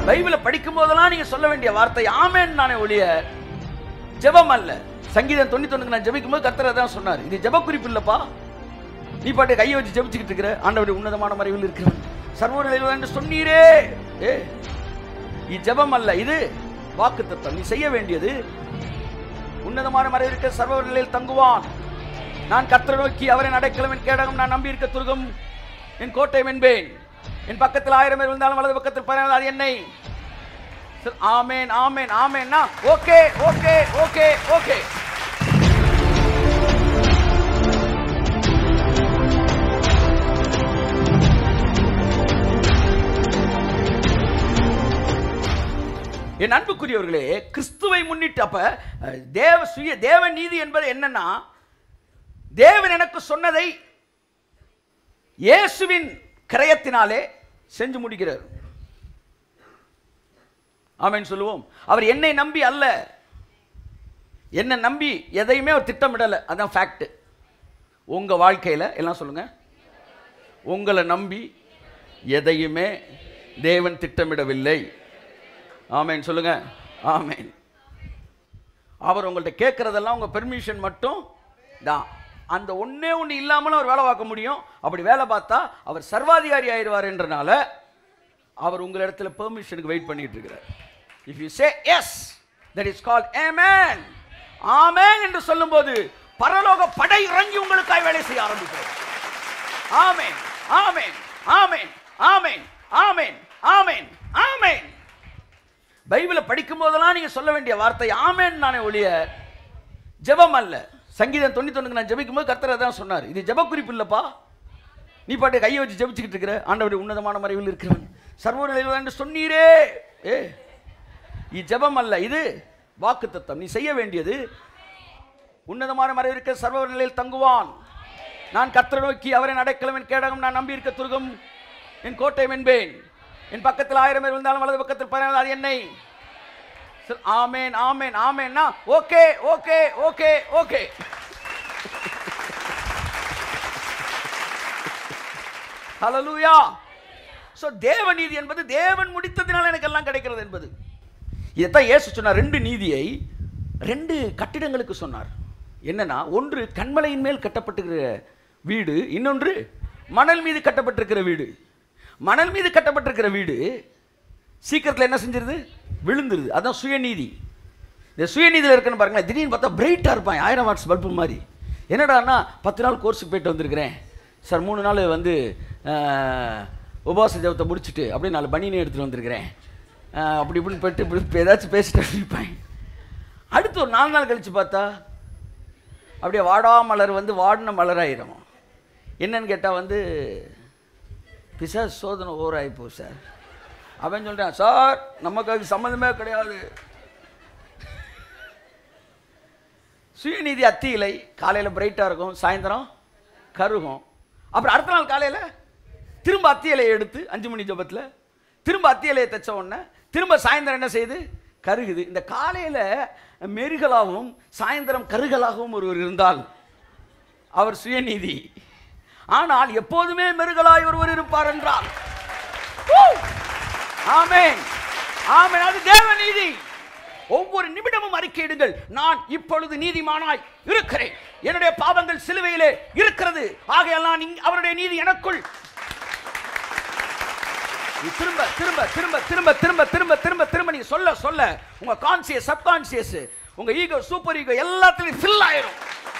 பைபிளை படிக்கும் போதெல்லாம் நீங்க சொல்ல வேண்டிய வார்த்தை ஆமேன் நானே ஒழிய ஜெபம் அல்ல சங்கீதம் தொண்ணூத்தொன்னுக்கு நான் ஜெபிக்கும் போது கர்த்தர் தான் சொன்னார் இது ஜெப குறிப்பு இல்லப்பா நீ பாட்டு கையை வச்சு ஜெபிச்சுக்கிட்டு இருக்கிற ஆண்டவருடைய உன்னதமான மறைவில் இருக்கிறவன் சர்வ நிலையில் என்று சொன்னீரே ஏ இது ஜெபம் அல்ல இது வாக்கு தத்துவம் நீ செய்ய வேண்டியது உன்னதமான மறைவில் இருக்கிற சர்வ நிலையில் தங்குவான் நான் கர்த்தரை நோக்கி அவரை அடைக்கலம் என் கேடகம் நான் நம்பி இருக்க துருகம் என் கோட்டை வென்பேன் என் பக்கத்தில் ஆயிரம் பேர் இருந்தாலும் வலது பக்கத்தில் பதினாறு அது என்னை சரி, ஆமேன் ஆமேன் ஆமேன்னா ஓகே ஓகே ஓகே ஓகே என் அன்புக்குரியவர்களே கிறிஸ்துவை முன்னிட்டு அப்ப அஹ், தேவ சுய தேவ நீதி என்பது என்னன்னா தேவன் எனக்கு சொன்னதை இயேசுவின் கிரயத்தினாலே செஞ்சு முடிக்கிறார் ஆமென் சொல்லுவோம் அவர் என்னை நம்பி அல்ல என்னை நம்பி எதையுமே அவர் திட்டமிடலை அதான் ஃபேக்ட் உங்க வாழ்க்கையில எல்லாம் சொல்லுங்க உங்களை நம்பி எதையுமே தேவன் திட்டமிடவில்லை ஆமென் சொல்லுங்க ஆமென் அவர் உங்கள்ட்ட கேட்கறதெல்லாம் உங்க பெர்மிஷன் மட்டும் தான் அந்த ஒண்ணே ஒன்று இல்லாமலும் அவர் வேலை பார்க்க முடியும் அப்படி வேலை பார்த்தா அவர் சர்வாதிகாரி ஆயிடுவார்ன்றனால அவர் உங்கள் இடத்துல பெர்மிஷனுக்கு வெயிட் பண்ணிட்டு இருக்கிறார் if you say yes that is call amen amen என்று சொல்லும்போது பரலோக படை இறங்கி உங்களுக்காய் வேலை செய்ய ஆரம்பிக்கிறது ஆமென் ஆமென் ஆமென் ஆமென் ஆமென் ஆமென் ஆமென் பைபிளை படிக்கும் போதெல்லாம் நீங்க சொல்ல வேண்டிய வார்த்தை ஆமென் நானே ஒழிய ஜெபம் அல்ல சங்கீதம் தொண்ணூத்தொன்னுக்கு நான் ஜெபிக்கும் போது கர்த்தர் தான் சொன்னார் இது ஜெப குறிப்பு இல்லப்பா நீ பாட்டு கையை வச்சு ஜெபிச்சுக்கிட்டு இருக்கிற ஆண்டவருடைய உன்னதமான மறைவில் இருக்கிறவன் சர்வ நிலையில் என்று சொன்னீரே ஏ இது ஜெபம் அல்ல இது வாக்கு தத்தம் நீ செய்ய வேண்டியது உன்னதமான மறைவில் இருக்கிற சர்வ நிலையில் தங்குவான் நான் கர்த்தரை நோக்கி அவரை அடைக்கலம் என் கேடகம் நான் நம்பி இருக்க துருகம் என் கோட்டை வென்பேன் என் பக்கத்தில் ஆயிரம் பேர் இருந்தாலும் வலது பக்கத்தில் பதினாறு அது என்னை சரி, ஆமென் ஆமென் ஆமென்னா ஓகே ஓகே ஓகே ஓகே ஹalleluya சோ தேவநீதி என்பது தேவன் முடித்ததினால் எனக்கு எல்லாம் கிடைக்கிறது என்பது இதைத்தான் இயேசு சொன்னார் ரெண்டு நீதியை ரெண்டு கட்டிடங்களுக்கு சொன்னார் என்னன்னா ஒன்று கண்மலையின் மேல் கட்டப்பட்டிருக்கிற வீடு இன்னொன்று மணல் மீது கட்டப்பட்டிருக்கிற வீடு மணல் மீது கட்டப்பட்டிருக்கிற வீடு சீக்கிரத்தில் என்ன செஞ்சிருது விழுந்துருது அதான் சுயநீதி இந்த சுயநீதியில் இருக்குன்னு பாருங்களேன் திடீர்னு பார்த்தா பிரைட்டாக இருப்பான் ஆயிரம் வாட்ஸ் பல்பு மாதிரி என்னடான்னா பத்து நாள் கோர்ஸுக்கு போயிட்டு வந்திருக்கிறேன் சார் மூணு நாள் வந்து ஆஹ், உபவாச ஜபத்தை முடிச்சுட்டு அப்படியே நாலு பனியனை எடுத்துகிட்டு வந்திருக்கிறேன் ஆஹ், அப்படி இப்படின்னு போயிட்டு இப்படி இப்ப ஏதாச்சும் பேசிட்டு இருப்பான் அடுத்து ஒரு நாலு நாள் கழித்து பார்த்தா அப்படியே வாடா மலர் வந்து வாடின மலராயிரும் என்னன்னு கேட்டால் வந்து பிசாசு சோதனை ஓவர் ஆகிப்போ சார் அவன் சொல்கிறான் சார் நமக்கு அதுக்கு சம்மந்தமே கிடையாது சுயநீதி அத்தி இலை காலையில் பிரைட்டாக இருக்கும் சாயந்தரம் கருகும் அப்புறம் அடுத்த நாள் காலையில் திரும்ப அத்தி இலையை எடுத்து அஞ்சு மணி ஜபத்தில் திரும்ப அத்தி இலையை தைச்ச உடனே திரும்ப சாயந்தரம் என்ன செய்யுது கருகுது இந்த காலையில் மெருகலாகவும் சாயந்தரம் கருகலாகவும் ஒருவர் இருந்தால் அவர் சுயநீதி ஆனால் எப்போதுமே மெருகலாய் ஒருவர் இருப்பார் என்றால் Woo! ஆமென் ஆமென் அது தேவநீதி ஒவ்வொரு நிமிடமும் அறிக்கையிடுங்கள் நான் இப்பொழுது நீதிமானாய் இருக்கிறேன் என்னுடைய பாவங்கள் சிலுவையிலே இருக்கிறது ஆகையால் நான் இங்க- அவருடைய நீதி எனக்குள் நீ திரும்ப திரும்ப திரும்ப திரும்ப திரும்ப திரும்ப திரும்ப திரும்ப நீ சொல்ல சொல்ல உங்க கான்சியஸ் சப்கான்சியஸ் உங்க ஈகோ சூப்பர் ஈகோ எல்லாத்துலயும் ஃபில் ஆயிரும்